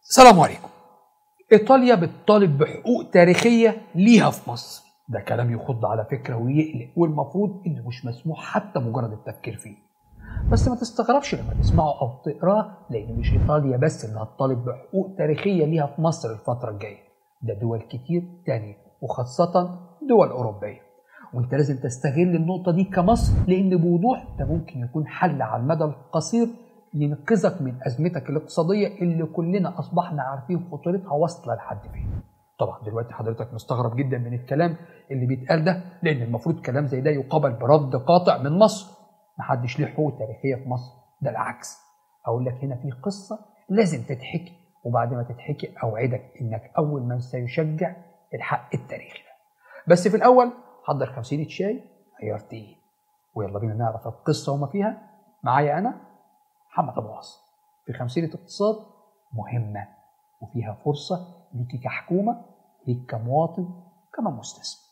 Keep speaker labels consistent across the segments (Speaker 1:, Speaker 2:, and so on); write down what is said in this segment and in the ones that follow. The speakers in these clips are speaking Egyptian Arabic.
Speaker 1: السلام عليكم إيطاليا بتطالب بحقوق تاريخية ليها في مصر ده كلام يخض على فكرة ويقلق والمفروض إنه مش مسموح حتى مجرد التفكير فيه بس ما تستغربش لما تسمعه أو تقراه لأن مش إيطاليا بس اللي هتطالب بحقوق تاريخية ليها في مصر الفترة الجاية ده دول كتير تانية وخاصة دول أوروبية وانت لازم تستغل النقطة دي كمصر لأن بوضوح ده ممكن يكون حل على المدى القصير ينقذك من أزمتك الاقتصادية اللي كلنا أصبحنا عارفين خطورتها واصلة لحد فين. طبعا دلوقتي حضرتك مستغرب جدا من الكلام اللي بيتقال ده لأن المفروض كلام زي ده يقابل برفض قاطع من مصر. محدش ليه حقوق تاريخية في مصر، ده العكس. أقول لك هنا في قصة لازم تتحكي وبعد ما تتحكي أوعدك إنك أول من سيشجع الحق التاريخي ده. بس في الأول حضر 50 شاي غيرت إيه؟ ويلا بينا نعرف القصة وما فيها معايا أنا محمد ابو عاصم في خمسينة اقتصاد مهمة وفيها فرصة ليك كحكومة ليك كمواطن كمان مستثمر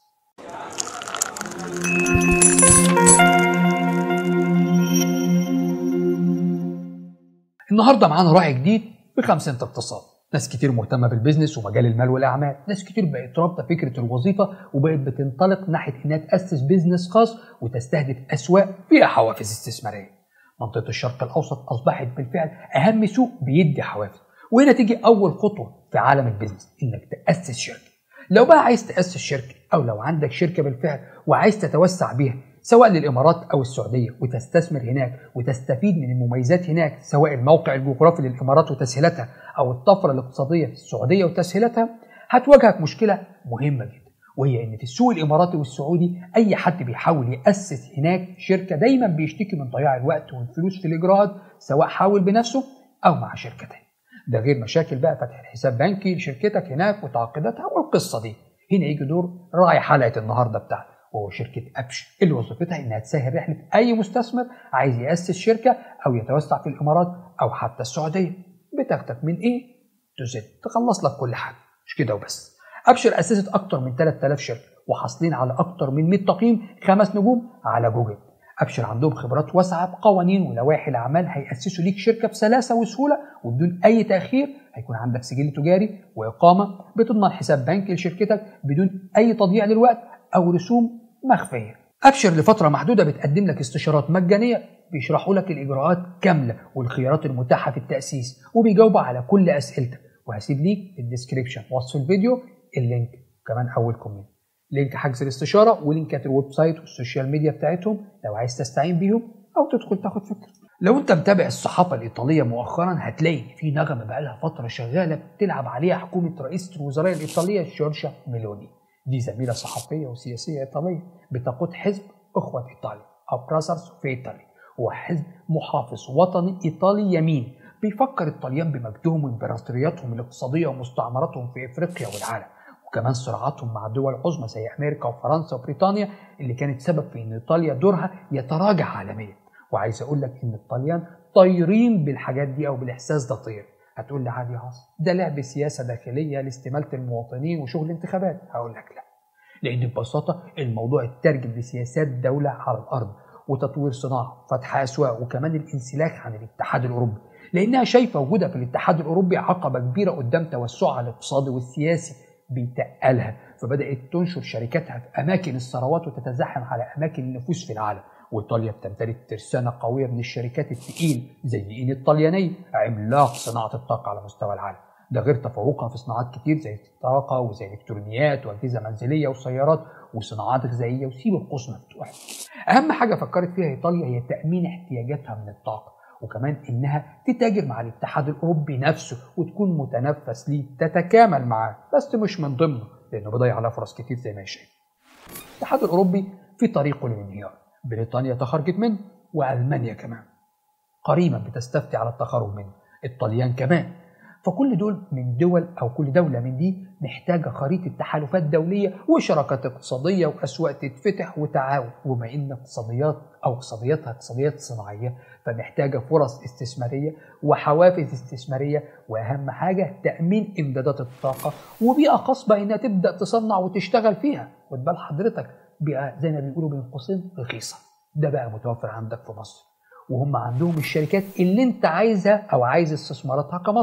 Speaker 1: النهارده معانا راعي جديد في خمسينة اقتصاد ناس كتير مهتمة بالبيزنس ومجال المال والأعمال ناس كتير بقت رابطة فكرة الوظيفة وبقت بتنطلق ناحية إنها تأسس بيزنس خاص وتستهدف أسواق فيها حوافز استثمارية منطقة الشرق الأوسط أصبحت بالفعل أهم سوق بيدي حوافز وهنا تيجي أول خطوة في عالم البيزنس إنك تأسس شركة لو بقى عايز تأسس شركة أو لو عندك شركة بالفعل وعايز تتوسع بيها سواء للإمارات أو السعودية وتستثمر هناك وتستفيد من المميزات هناك سواء الموقع الجغرافي للإمارات وتسهيلاتها أو الطفرة الاقتصادية في السعودية وتسهيلاتها هتواجهك مشكلة مهمة جدا وهي ان في السوق الاماراتي والسعودي اي حد بيحاول ياسس هناك شركه دايما بيشتكي من ضياع الوقت والفلوس في الاجراءات سواء حاول بنفسه او مع شركه تانية ده غير مشاكل بقى فتح حساب بنكي لشركتك هناك وتعاقداتها والقصه دي هنا يجي دور راعي حلقه النهارده بتاعتي وهو شركة أبش اللي وظيفتها إنها تسهل رحلة أي مستثمر عايز يأسس شركة أو يتوسع في الإمارات أو حتى السعودية بتاخدك من إيه؟ تزد تخلص لك كل حاجة مش كده وبس ابشر اسست اكتر من 3000 شركه وحاصلين على اكتر من 100 تقييم خمس نجوم على جوجل ابشر عندهم خبرات واسعه بقوانين ولوائح الاعمال هياسسوا ليك شركه بسلاسه وسهوله وبدون اي تاخير هيكون عندك سجل تجاري واقامه بتضمن حساب بنكي لشركتك بدون اي تضييع للوقت او رسوم مخفيه ابشر لفتره محدوده بتقدم لك استشارات مجانيه بيشرحوا لك الاجراءات كامله والخيارات المتاحه في التاسيس وبيجاوبوا على كل اسئلتك وهسيب ليك في الديسكريبشن وصف الفيديو اللينك كمان اول كومنت لينك حجز الاستشاره ولينكات الويب سايت والسوشيال ميديا بتاعتهم لو عايز تستعين بيهم او تدخل تاخد فكره لو انت متابع الصحافه الايطاليه مؤخرا هتلاقي ان في نغمه بقالها فتره شغاله بتلعب عليها حكومه رئيسه الوزراء الايطاليه جورجيا ميلوني دي زميله صحفيه وسياسيه ايطاليه بتقود حزب اخوه ايطاليا او براسرز في ايطاليا هو حزب محافظ وطني ايطالي يمين بيفكر الطليان بمجدهم وامبراطورياتهم الاقتصاديه ومستعمراتهم في افريقيا والعالم وكمان صراعاتهم مع دول عظمى زي امريكا وفرنسا وبريطانيا اللي كانت سبب في ان ايطاليا دورها يتراجع عالميا وعايز اقول لك ان الطليان طايرين بالحاجات دي او بالاحساس ده طير هتقول لي عادي هاص ده لعب سياسه داخليه لاستماله المواطنين وشغل انتخابات هقول لك لا لان ببساطه الموضوع اترجم لسياسات دوله على الارض وتطوير صناعه فتح اسواق وكمان الانسلاخ عن الاتحاد الاوروبي لانها شايفه وجودها في الاتحاد الاوروبي عقبه كبيره قدام توسعها الاقتصادي والسياسي بيتقلها فبدات تنشر شركاتها في اماكن الثروات وتتزاحم على اماكن النفوذ في العالم وايطاليا بتمتلك ترسانه قويه من الشركات الثقيل زي اين الطليانيه عملاق صناعه الطاقه على مستوى العالم ده غير تفوقها في صناعات كتير زي الطاقه وزي الالكترونيات واجهزه منزليه وسيارات وصناعات غذائيه وسيب القوس مفتوح اهم حاجه فكرت فيها ايطاليا هي تامين احتياجاتها من الطاقه وكمان انها تتاجر مع الاتحاد الاوروبي نفسه وتكون متنفس ليه تتكامل معاه بس مش من ضمنه لانه بيضيع عليها فرص كتير زي ما شايف. الاتحاد الاوروبي في طريقه للانهيار بريطانيا تخرجت منه والمانيا كمان قريبا بتستفتي على التخرج منه الطليان كمان فكل دول من دول او كل دوله من دي محتاجه خريطه تحالفات دوليه وشراكات اقتصاديه واسواق تتفتح وتعاون وبما ان اقتصاديات او اقتصادياتها اقتصاديات صناعيه فمحتاجه فرص استثماريه وحوافز استثماريه واهم حاجه تامين امدادات الطاقه وبيئه خصبه انها تبدا تصنع وتشتغل فيها خد بال حضرتك بيئه زي ما بيقولوا بين قوسين رخيصه ده بقى متوفر عندك في مصر وهم عندهم الشركات اللي انت عايزها او عايز استثماراتها كمصر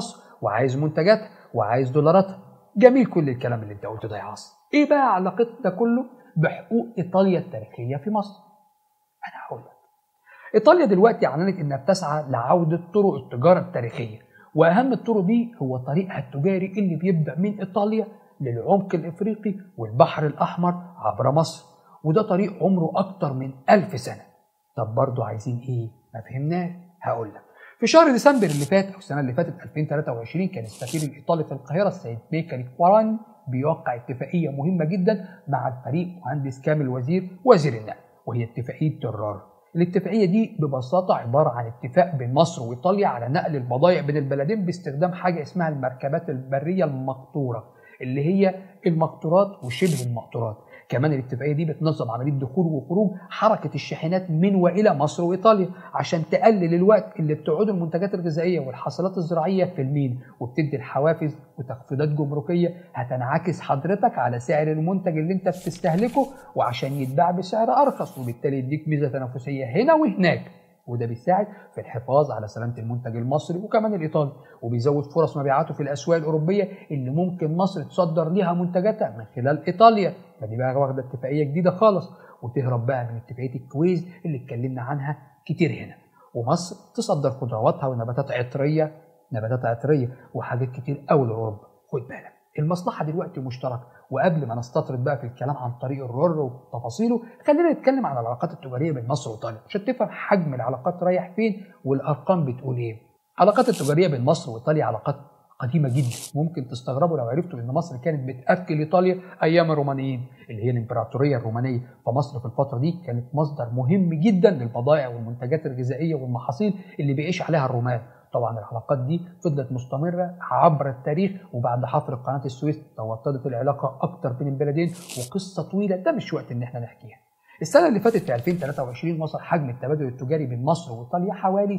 Speaker 1: وعايز منتجاتها وعايز دولاراتها جميل كل الكلام اللي انت قلته ده يا عاصم ايه بقى علاقة ده كله بحقوق ايطاليا التاريخيه في مصر انا هقول لك ايطاليا دلوقتي اعلنت انها بتسعى لعوده طرق التجاره التاريخيه واهم الطرق دي هو طريقها التجاري اللي بيبدا من ايطاليا للعمق الافريقي والبحر الاحمر عبر مصر وده طريق عمره اكتر من ألف سنه طب برضه عايزين ايه ما فهمناه هقول لك في شهر ديسمبر اللي فات او السنه اللي فاتت 2023 كان السفير الايطالي في القاهره السيد بيكالي كواران بيوقع اتفاقيه مهمه جدا مع الفريق مهندس كامل وزير وزير النقل وهي اتفاقيه ترار الاتفاقيه دي ببساطه عباره عن اتفاق بين مصر وايطاليا على نقل البضائع بين البلدين باستخدام حاجه اسمها المركبات البريه المقطوره اللي هي المقطورات وشبه المقطورات كمان الاتفاقيه دي بتنظم عمليه دخول وخروج حركه الشاحنات من والى مصر وايطاليا عشان تقلل الوقت اللي بتقعد المنتجات الغذائيه والحاصلات الزراعيه في المين وبتدي الحوافز وتخفيضات جمركيه هتنعكس حضرتك على سعر المنتج اللي انت بتستهلكه وعشان يتباع بسعر ارخص وبالتالي يديك ميزه تنافسيه هنا وهناك وده بيساعد في الحفاظ على سلامه المنتج المصري وكمان الايطالي وبيزود فرص مبيعاته في الاسواق الاوروبيه اللي ممكن مصر تصدر ليها منتجاتها من خلال ايطاليا فدي بقى واخده اتفاقيه جديده خالص وتهرب بقى من اتفاقيه الكويز اللي اتكلمنا عنها كتير هنا ومصر تصدر خضرواتها ونباتات عطريه نباتات عطريه وحاجات كتير قوي لاوروبا خد بالك المصلحه دلوقتي مشتركه وقبل ما نستطرد بقى في الكلام عن طريق الرر وتفاصيله خلينا نتكلم عن العلاقات التجاريه بين مصر وايطاليا عشان تفهم حجم العلاقات رايح فين والارقام بتقول ايه العلاقات التجاريه بين مصر وايطاليا علاقات قديمه جدا ممكن تستغربوا لو عرفتوا ان مصر كانت بتاكل ايطاليا ايام الرومانيين اللي هي الامبراطوريه الرومانيه فمصر في الفتره دي كانت مصدر مهم جدا للبضائع والمنتجات الغذائيه والمحاصيل اللي بيعيش عليها الرومان طبعا العلاقات دي فضلت مستمرة عبر التاريخ وبعد حفر قناة السويس توطدت العلاقة أكتر بين البلدين وقصة طويلة ده مش وقت إن احنا نحكيها. السنة اللي فاتت في 2023 وصل حجم التبادل التجاري بين مصر وإيطاليا حوالي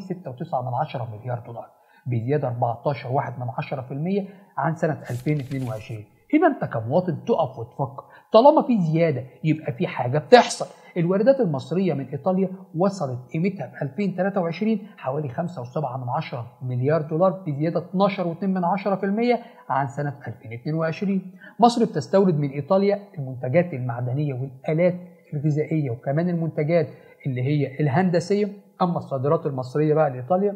Speaker 1: 6.9 مليار دولار بزيادة 14.1% عن سنة 2022 هنا انت كمواطن تقف وتفكر طالما في زيادة يبقى في حاجة بتحصل الواردات المصرية من إيطاليا وصلت قيمتها في 2023 حوالي 5.7 مليار دولار بزيادة 12.2% عن سنة 2022 مصر بتستورد من إيطاليا المنتجات المعدنية والآلات الغذائية وكمان المنتجات اللي هي الهندسية أما الصادرات المصرية بقى لإيطاليا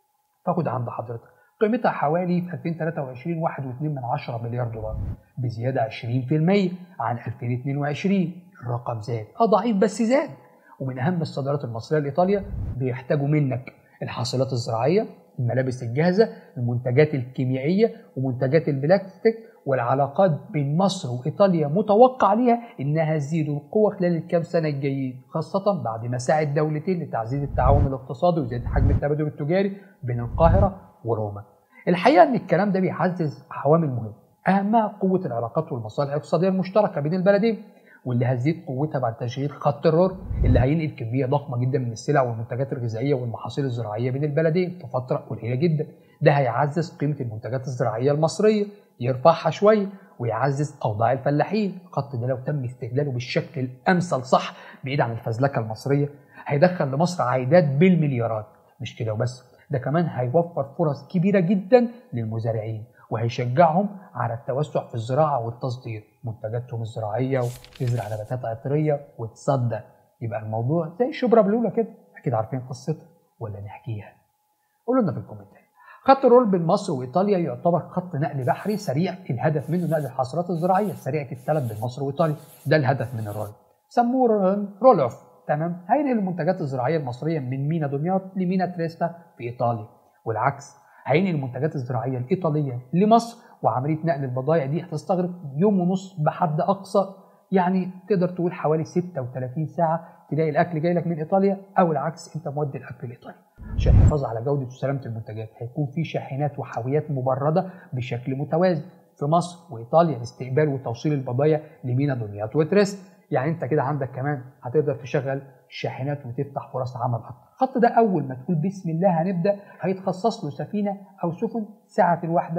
Speaker 1: فخد عند حضرتك قيمتها حوالي في 2023 1.2 مليار دولار بزيادة 20% عن 2022 الرقم زاد اه ضعيف بس زاد ومن اهم الصادرات المصريه لايطاليا بيحتاجوا منك الحاصلات الزراعيه الملابس الجاهزه المنتجات الكيميائيه ومنتجات البلاستيك والعلاقات بين مصر وايطاليا متوقع ليها انها تزيد القوه خلال الكام سنه الجايين خاصه بعد ما سعى الدولتين لتعزيز التعاون الاقتصادي وزياده حجم التبادل التجاري بين القاهره وروما. الحقيقه ان الكلام ده بيعزز عوامل مهمه اهمها قوه العلاقات والمصالح الاقتصاديه المشتركه بين البلدين واللي هتزيد قوتها بعد تشغيل خط الرور اللي هينقل كميه ضخمه جدا من السلع والمنتجات الغذائيه والمحاصيل الزراعيه بين البلدين في فتره قليله جدا ده هيعزز قيمه المنتجات الزراعيه المصريه يرفعها شويه ويعزز اوضاع الفلاحين الخط ده لو تم استغلاله بالشكل الامثل صح بعيد عن الفزلكه المصريه هيدخل لمصر عائدات بالمليارات مش كده وبس ده كمان هيوفر فرص كبيره جدا للمزارعين وهيشجعهم على التوسع في الزراعه والتصدير منتجاتهم الزراعيه وتزرع نباتات عطريه وتصدر يبقى الموضوع زي شبرا بلوله كده اكيد عارفين قصتها ولا نحكيها قولوا لنا في الكومنتات خط الرول بين مصر وايطاليا يعتبر خط نقل بحري سريع الهدف منه نقل الحاصلات الزراعيه سريعه التلف بين مصر وايطاليا ده الهدف من الرول سموه رول اوف تمام هينقل المنتجات الزراعيه المصريه من مينا دمياط لمينا تريستا في ايطاليا والعكس هينقل المنتجات الزراعيه الايطاليه لمصر وعمليه نقل البضائع دي هتستغرق يوم ونص بحد اقصى يعني تقدر تقول حوالي 36 ساعه تلاقي الاكل جاي لك من ايطاليا او العكس انت مودي الاكل لايطاليا عشان الحفاظ على جوده وسلامه المنتجات هيكون في شاحنات وحاويات مبرده بشكل متوازي في مصر وايطاليا لاستقبال وتوصيل البضائع لمينا دمياط وتريست يعني انت كده عندك كمان هتقدر تشغل شاحنات وتفتح فرص عمل اكتر الخط ده اول ما تقول بسم الله هنبدا هيتخصص له سفينه او سفن سعه الواحده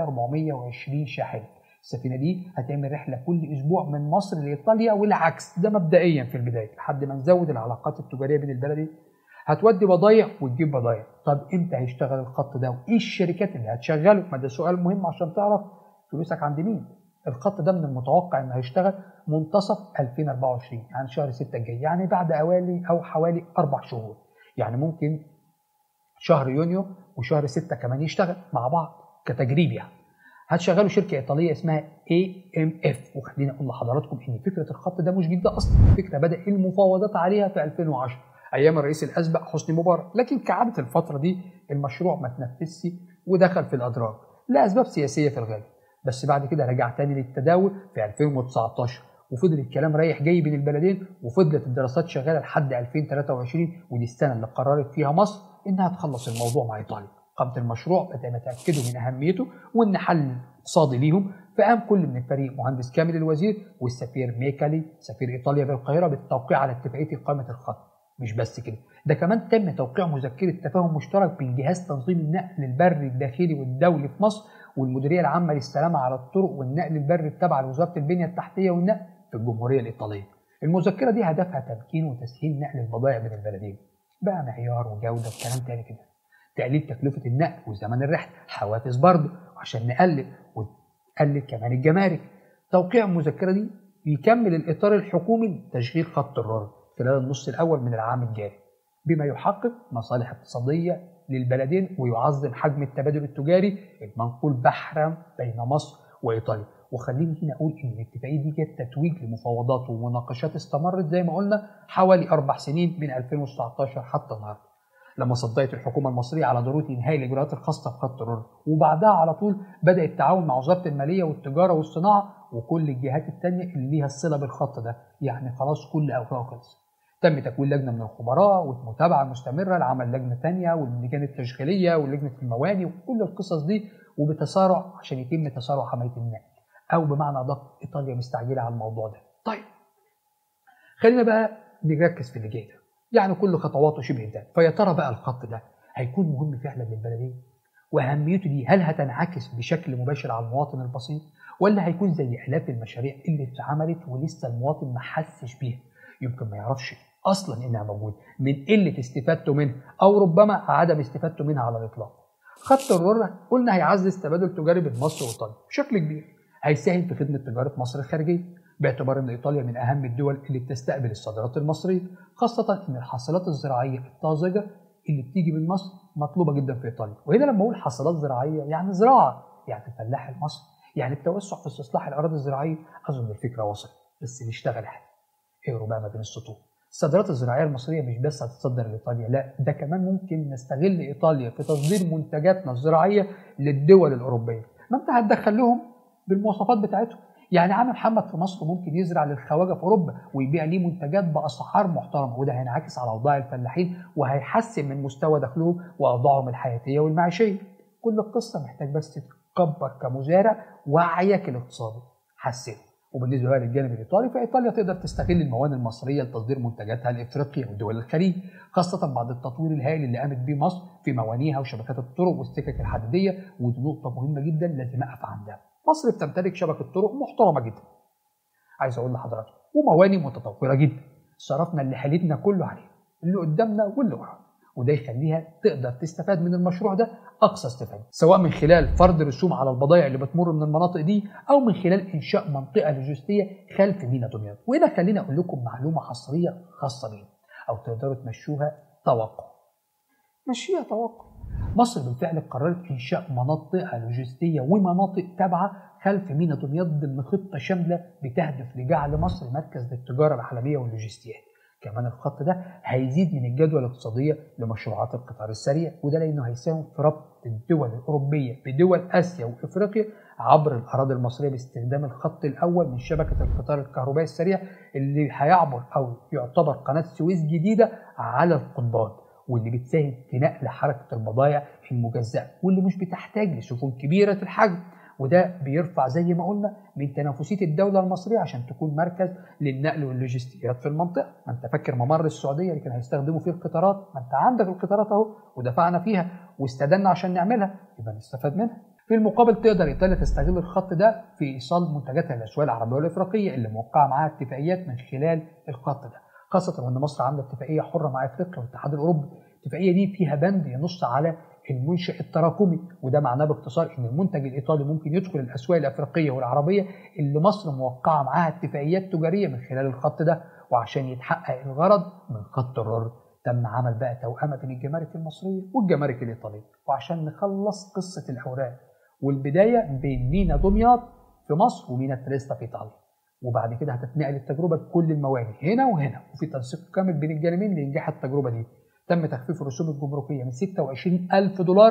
Speaker 1: 420 شاحنه السفينه دي هتعمل رحله كل اسبوع من مصر لايطاليا والعكس ده مبدئيا في البدايه لحد ما نزود العلاقات التجاريه بين البلدين هتودي بضايع وتجيب بضايع طب امتى هيشتغل الخط ده وايه الشركات اللي هتشغله ما ده سؤال مهم عشان تعرف فلوسك عند مين الخط ده من المتوقع انه هيشتغل منتصف 2024 يعني شهر 6 الجاي يعني بعد حوالي او حوالي اربع شهور يعني ممكن شهر يونيو وشهر 6 كمان يشتغل مع بعض كتجريب يعني هتشغلوا شركه ايطاليه اسمها اي ام اف وخليني اقول لحضراتكم ان فكره الخط ده مش جديده اصلا الفكره بدا المفاوضات عليها في 2010 ايام الرئيس الاسبق حسني مبارك لكن كعاده الفتره دي المشروع ما تنفذش ودخل في الادراج لاسباب سياسيه في الغالب بس بعد كده رجع تاني للتداول في 2019 وفضل الكلام رايح جاي بين البلدين وفضلت الدراسات شغاله لحد 2023 ودي السنه اللي قررت فيها مصر انها تخلص الموضوع مع ايطاليا. قامت المشروع بدأنا نتاكدوا من اهميته وان حل اقتصادي ليهم فقام كل من الفريق مهندس كامل الوزير والسفير ميكالي سفير ايطاليا بالقاهره بالتوقيع على اتفاقيه اقامه الخط مش بس كده ده كمان تم توقيع مذكره تفاهم مشترك بين جهاز تنظيم النقل البري الداخلي والدولي في مصر والمديريه العامه للسلامه على الطرق والنقل البري التابعه لوزاره البنيه التحتيه والنقل في الجمهوريه الايطاليه. المذكره دي هدفها تمكين وتسهيل نقل البضائع بين البلدين. بقى معيار وجوده وكلام تاني كده. تقليل تكلفه النقل وزمن الرحله، حوافز برضه عشان نقلل ونقلل كمان الجمارك. توقيع المذكره دي يكمل الاطار الحكومي لتشغيل خط الرر خلال النص الاول من العام الجاري بما يحقق مصالح اقتصاديه للبلدين ويعظم حجم التبادل التجاري المنقول بحرا بين مصر وايطاليا وخليني هنا اقول ان الاتفاقيه دي كانت تتويج لمفاوضات ومناقشات استمرت زي ما قلنا حوالي اربع سنين من 2019 حتى النهارده لما صدقت الحكومه المصريه على ضروره انهاء الاجراءات الخاصه بخط الرر وبعدها على طول بدا التعاون مع وزاره الماليه والتجاره والصناعه وكل الجهات الثانيه اللي ليها الصله بالخط ده يعني خلاص كل اوراقه خلصت تم تكوين لجنه من الخبراء والمتابعه مستمره لعمل لجنه ثانيه واللجان التشغيليه ولجنه المواني وكل القصص دي وبتسارع عشان يتم تسارع عمليه النقل او بمعنى ادق ايطاليا مستعجله على الموضوع ده. طيب خلينا بقى نركز في اللي جاي ده. يعني كل خطواته شبه انتهت فيا ترى بقى الخط ده هيكون مهم فعلا للبلديه؟ واهميته دي هل هتنعكس بشكل مباشر على المواطن البسيط ولا هيكون زي الاف المشاريع اللي اتعملت ولسه المواطن ما حسش بيها يمكن ما يعرفش اصلا انها موجوده من قله استفادته منها او ربما عدم استفادته منها على الاطلاق. خط الرر قلنا هيعزز تبادل تجاري بين مصر وايطاليا بشكل كبير. هيساهم في خدمه تجاره مصر الخارجيه باعتبار ان ايطاليا من اهم الدول اللي بتستقبل الصادرات المصريه خاصه ان الحاصلات الزراعيه الطازجه اللي بتيجي من مصر مطلوبه جدا في ايطاليا وهنا لما اقول حصلات زراعيه يعني زراعه يعني الفلاح المصري يعني التوسع في استصلاح الاراضي الزراعيه اظن الفكره وصلت بس نشتغل احنا اقروا بقى ما بين السطور الصادرات الزراعيه المصريه مش بس هتتصدر لايطاليا لا ده كمان ممكن نستغل ايطاليا في تصدير منتجاتنا الزراعيه للدول الاوروبيه ما انت هتدخل لهم بالمواصفات بتاعتهم يعني عم محمد في مصر ممكن يزرع للخواجه في اوروبا ويبيع ليه منتجات باسعار محترمه وده هينعكس على اوضاع الفلاحين وهيحسن من مستوى دخلهم واوضاعهم الحياتيه والمعيشيه كل القصه محتاج بس تكبر كمزارع وعيك الاقتصادي حسنه وبالنسبه بقى للجانب الايطالي فايطاليا تقدر تستغل الموانئ المصريه لتصدير منتجاتها لافريقيا ودول الخليج خاصه بعد التطوير الهائل اللي قامت بيه مصر في موانيها وشبكات الطرق والسكك الحديديه ودي نقطه مهمه جدا لازم اقف عندها مصر بتمتلك شبكه طرق محترمه جدا عايز اقول لحضراتكم ومواني متطوره جدا صرفنا اللي حالتنا كله عليها اللي قدامنا واللي ورانا وده يخليها تقدر تستفاد من المشروع ده اقصى استفاده سواء من خلال فرض رسوم على البضائع اللي بتمر من المناطق دي او من خلال انشاء منطقه لوجستيه خلف ميناء دمياط وهنا خليني اقول لكم معلومه حصريه خاصه بينا او تقدروا تمشوها توقع مشيها توقع مصر بالفعل قررت انشاء مناطق لوجستيه ومناطق تابعه خلف ميناء دمياط ضمن خطه شامله بتهدف لجعل مصر مركز للتجاره العالميه واللوجستيات كمان الخط ده هيزيد من الجدوى الاقتصادية لمشروعات القطار السريع وده لأنه هيساهم في ربط الدول الأوروبية بدول آسيا وإفريقيا عبر الأراضي المصرية باستخدام الخط الأول من شبكة القطار الكهربائي السريع اللي هيعبر أو يعتبر قناة سويس جديدة على القضبان واللي بتساهم في نقل حركة البضائع المجزأة واللي مش بتحتاج لسفن كبيرة الحجم وده بيرفع زي ما قلنا من تنافسيه الدوله المصريه عشان تكون مركز للنقل واللوجستيات في المنطقه، ما انت فاكر ممر السعوديه اللي كانوا هيستخدموا فيه القطارات، ما انت عندك القطارات اهو ودفعنا فيها واستدنا عشان نعملها يبقى نستفاد منها. في المقابل تقدر ايطاليا تستغل الخط ده في ايصال منتجاتها للاسواق العربيه والافريقيه اللي موقعه معاها اتفاقيات من خلال الخط ده. خاصه وان مصر عامله اتفاقيه حره مع افريقيا والاتحاد الاوروبي الاتفاقيه دي فيها بند ينص على المنشأ التراكمي وده معناه باختصار ان المنتج الايطالي ممكن يدخل الاسواق الافريقيه والعربيه اللي مصر موقعه معاها اتفاقيات تجاريه من خلال الخط ده وعشان يتحقق الغرض من خط الرر تم عمل بقى توأمة بين الجمارك المصرية والجمارك الإيطالية وعشان نخلص قصة الأوراق والبداية بين مينا دمياط في مصر ومينا تريستا في إيطاليا وبعد كده هتتنقل التجربة لكل المواني هنا وهنا وفي تنسيق كامل بين الجانبين لإنجاح التجربة دي تم تخفيف الرسوم الجمركية من 26 ألف دولار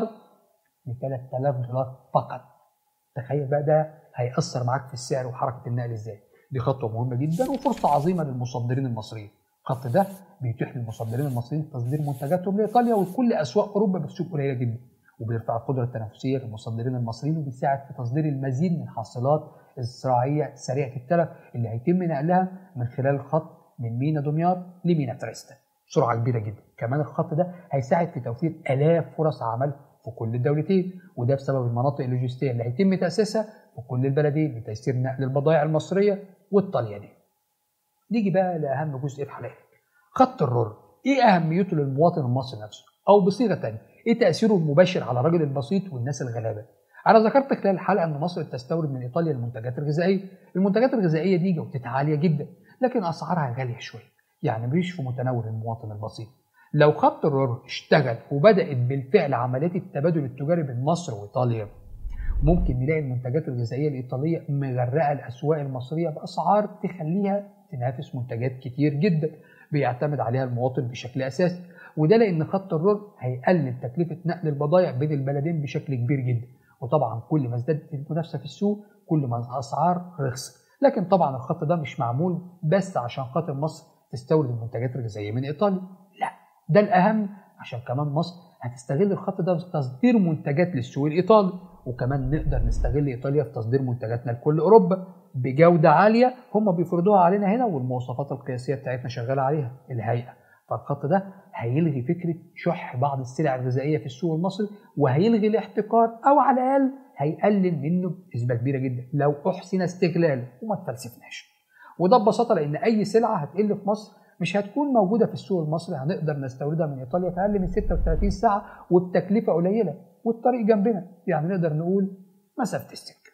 Speaker 1: ل 3000 دولار فقط تخيل بقى ده هيأثر معاك في السعر وحركة النقل ازاي دي خطوة مهمة جدا وفرصة عظيمة للمصدرين المصريين الخط ده بيتيح للمصدرين المصريين تصدير منتجاتهم لايطاليا ولكل اسواق اوروبا بسوق قليله جدا وبيرفع القدره التنافسيه للمصدرين المصريين وبيساعد في تصدير المزيد من الحاصلات الزراعيه سريعه التلف اللي هيتم نقلها من خلال الخط من مينا دمياط لمينا تريستا سرعه كبيره جدا كمان الخط ده هيساعد في توفير الاف فرص عمل في كل الدولتين وده بسبب المناطق اللوجستيه اللي هيتم تاسيسها في كل البلدين لتيسير نقل البضائع المصريه والطليانيه نيجي بقى لاهم جزء في حلقتنا خط الرر ايه اهميته للمواطن المصري نفسه او بصيغه ثانيه ايه تاثيره المباشر على الراجل البسيط والناس الغلابه انا ذكرت خلال الحلقه ان مصر تستورد من ايطاليا المنتجات الغذائيه المنتجات الغذائيه دي جودتها عاليه جدا لكن اسعارها غاليه شويه يعني مش في متناول المواطن البسيط لو خط الرر اشتغل وبدات بالفعل عمليات التبادل التجاري بين مصر وايطاليا ممكن نلاقي المنتجات الغذائيه الايطاليه مغرقه الاسواق المصريه باسعار تخليها تنافس منتجات كتير جدا بيعتمد عليها المواطن بشكل اساسي وده لان خط الرر هيقلل تكلفه نقل البضائع بين البلدين بشكل كبير جدا وطبعا كل ما ازدادت المنافسه في السوق كل ما الاسعار رخصت لكن طبعا الخط ده مش معمول بس عشان خاطر مصر تستورد المنتجات الغذائيه من ايطاليا لا ده الاهم عشان كمان مصر هتستغل الخط ده في تصدير منتجات للسوق الايطالي وكمان نقدر نستغل ايطاليا في تصدير منتجاتنا لكل اوروبا بجوده عاليه هم بيفرضوها علينا هنا والمواصفات القياسيه بتاعتنا شغاله عليها الهيئه فالخط ده هيلغي فكره شح بعض السلع الغذائيه في السوق المصري وهيلغي الاحتكار او على الاقل هيقلل منه بنسبه كبيره جدا لو احسن استغلاله وما تفلسفناش وده ببساطه لان اي سلعه هتقل في مصر مش هتكون موجوده في السوق المصري هنقدر نستوردها من ايطاليا في اقل من 36 ساعه وبتكلفه قليله والطريق جنبنا يعني نقدر نقول مسافه السكه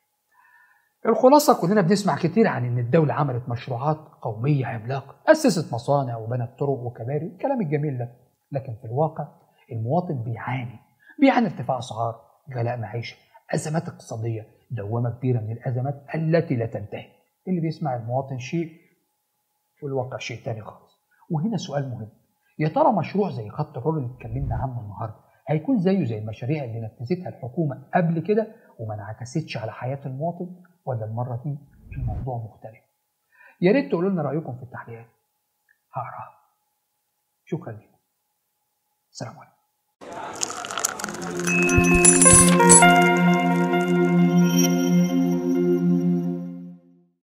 Speaker 1: الخلاصه كلنا بنسمع كتير عن ان الدوله عملت مشروعات قوميه عملاقه اسست مصانع وبنت طرق وكباري الكلام الجميل ده لكن في الواقع المواطن بيعاني بيعاني ارتفاع اسعار غلاء معيشه ازمات اقتصاديه دوامه كبيره من الازمات التي لا تنتهي اللي بيسمع المواطن شيء والواقع شيء تاني خالص وهنا سؤال مهم يا ترى مشروع زي خط الرر اللي اتكلمنا عنه النهارده هيكون زيه زي المشاريع اللي نفذتها الحكومه قبل كده وما انعكستش على حياه المواطن ولا المره دي الموضوع مختلف يا ريت تقولوا لنا رايكم في التعليقات هقراها شكرا لكم السلام عليكم